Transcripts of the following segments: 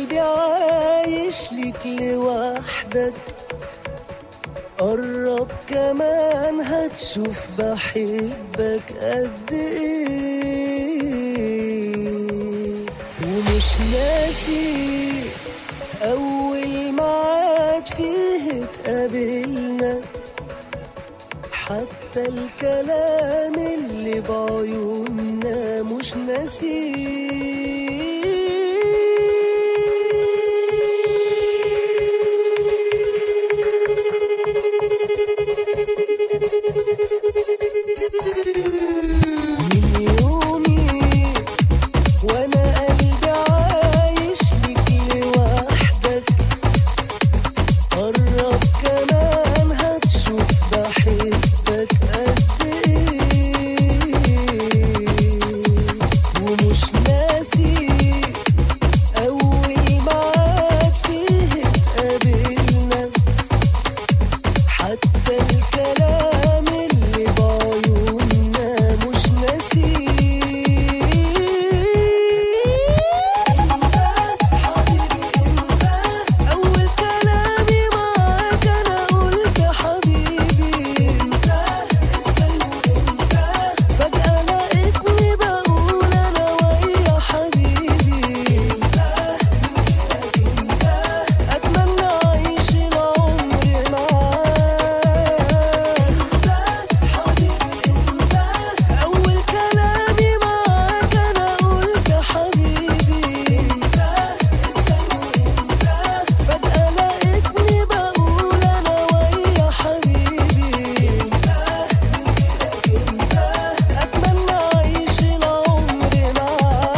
قلبي عايش ليك لوحدك قرب كمان هتشوف بحبك قد ايه ومش ناسي اول معاد فيه اتقابلنا حتى الكلام اللي بعيوننا مش من يومي وانا قلبي عايش ليك لوحدك قرب كمان هتشوف بحبك قد ايه ومش ناسي اول معاد فيه اتقابلنا حتى الكلام اللي بعيوننا مش ناسيه انت حبيبي انت اول كلامي معاك انا قلت حبيبي انت ازاي وانت فجأة لقيتني بقول انا ويا حبيبي انت من غيرك انت اتمنى اعيش العمر معاك انت حبيبي انت اول كلامي معاك انا قلت حبيبي انت ازاي وانت فجأة لقيتني بقول انا ويا حبيبي انت من غيرك انت اتمنى اعيش العمر معاك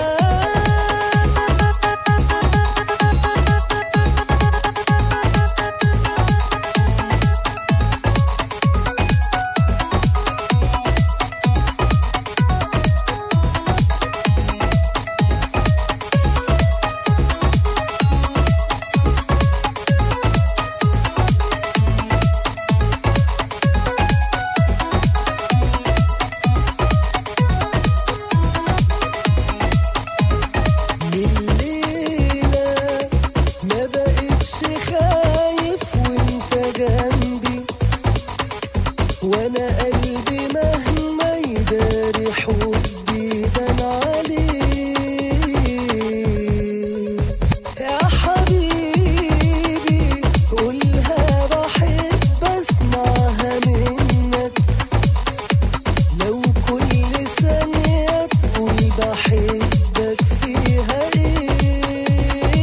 الليلة ما بقتش خايف وانت جنبي وانا قلبي مهما يداري حبي دان عليه يا حبيبي قولها بحب اسمعها منك لو كل ثانية تقول بحبك فيها ايه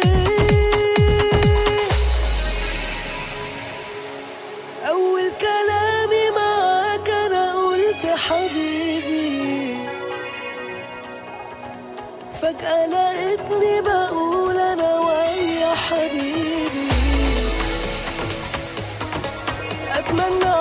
أول كلامي معاك أنا قلت حبيبي فجأة لقيتني بقول أنا ويا حبيبي أتمنى